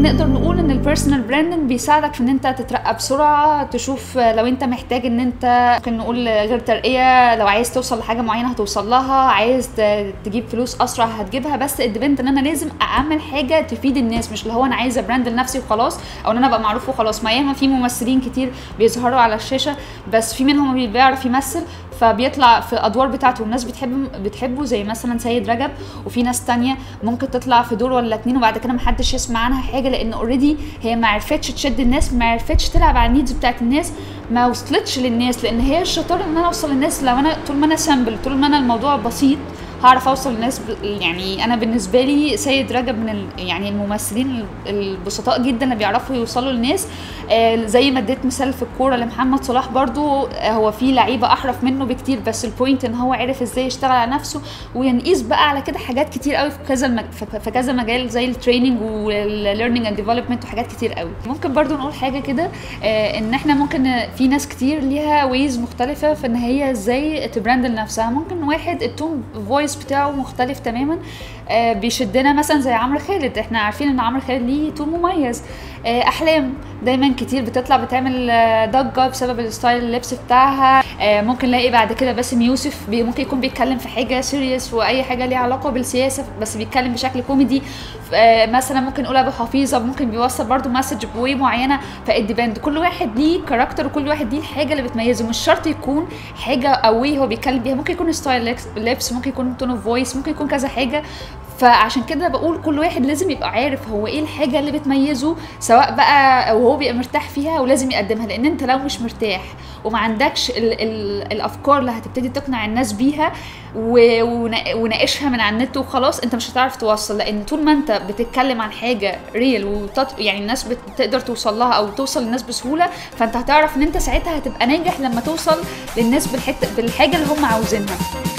نقدر نقول ان البيرسونال براندنج بيساعدك في ان انت تترقى بسرعه تشوف لو انت محتاج ان انت ممكن نقول غير ترقيه لو عايز توصل لحاجه معينه هتوصل لها عايز ت- تجيب فلوس اسرع هتجيبها بس الديبند ان انا لازم اعمل حاجه تفيد الناس مش اللي هو انا عايزه براند لنفسي وخلاص او ان انا ابقى معروف وخلاص ما ياما في ممثلين كتير بيظهروا على الشاشه بس في منهم اللي بيعرف يمثل فبيطلع في الادوار بتاعته والناس بتحب بتحبه زي مثلا سيد رجب وفي ناس تانية ممكن تطلع في دور ولا اتنين وبعد كده محدش يسمع عنها حاجه لان اوريدي هي ما عرفتش تشد الناس ما عرفتش تلعب على النيدز بتاعت الناس ما وصلتش للناس لان هي الشطاره ان انا اوصل للناس لو انا طول ما انا سامبل طول ما انا الموضوع بسيط هعرف اوصل للناس ب... يعني انا بالنسبه لي سيد رجب من ال... يعني الممثلين البسطاء جدا اللي بيعرفوا يوصلوا للناس آه زي ما اديت مثال في الكوره لمحمد صلاح برضو آه هو في لعيبه احرف منه بكتير بس البوينت ان هو عرف ازاي يشتغل على نفسه ونقيس بقى على كده حاجات كتير قوي في كذا المج... في في كذا مجال زي التريننج والليرنينج اند ديفلوبمنت وحاجات كتير قوي ممكن برضو نقول حاجه كده آه ان احنا ممكن في ناس كتير ليها ويز مختلفه في ان هي ازاي تبراند لنفسها ممكن واحد التون فويس بتاعه مختلف تماما آه بيشدنا مثلا زي عمرو خالد احنا عارفين ان عمرو خالد ليه تون مميز آه احلام دايما كتير بتطلع بتعمل آه، ضجه بسبب الستايل اللبس بتاعها آه ممكن نلاقي بعد كده باسم يوسف بي ممكن يكون بيتكلم في حاجه سيريس واي حاجه ليها علاقه بالسياسه بس بيتكلم بشكل كوميدي آه مثلا ممكن نقول ابو حفيظه ممكن بيوصل برضو مسج بوي معينه فالديبند كل واحد ليه كاركتر وكل واحد ليه الحاجه اللي بتميزه مش شرط يكون حاجه قوي هو بيتكلم بيها ممكن يكون ستايل لبس ممكن يكون تون اوف فويس ممكن يكون كذا حاجه فعشان كده بقول كل واحد لازم يبقى عارف هو ايه الحاجه اللي بتميزه سواء بقى وهو بيبقى مرتاح فيها ولازم يقدمها لان انت لو مش مرتاح وما عندكش ال ال الافكار اللي هتبتدي تقنع الناس بيها و- ونا- وناقشها من على النت وخلاص انت مش هتعرف توصل لان طول ما انت بتتكلم عن حاجه ريل وتط... يعني الناس بتقدر توصل لها او توصل للناس بسهوله فانت هتعرف ان انت ساعتها هتبقى ناجح لما توصل للناس بالحته بالحاجه اللي هم عاوزينها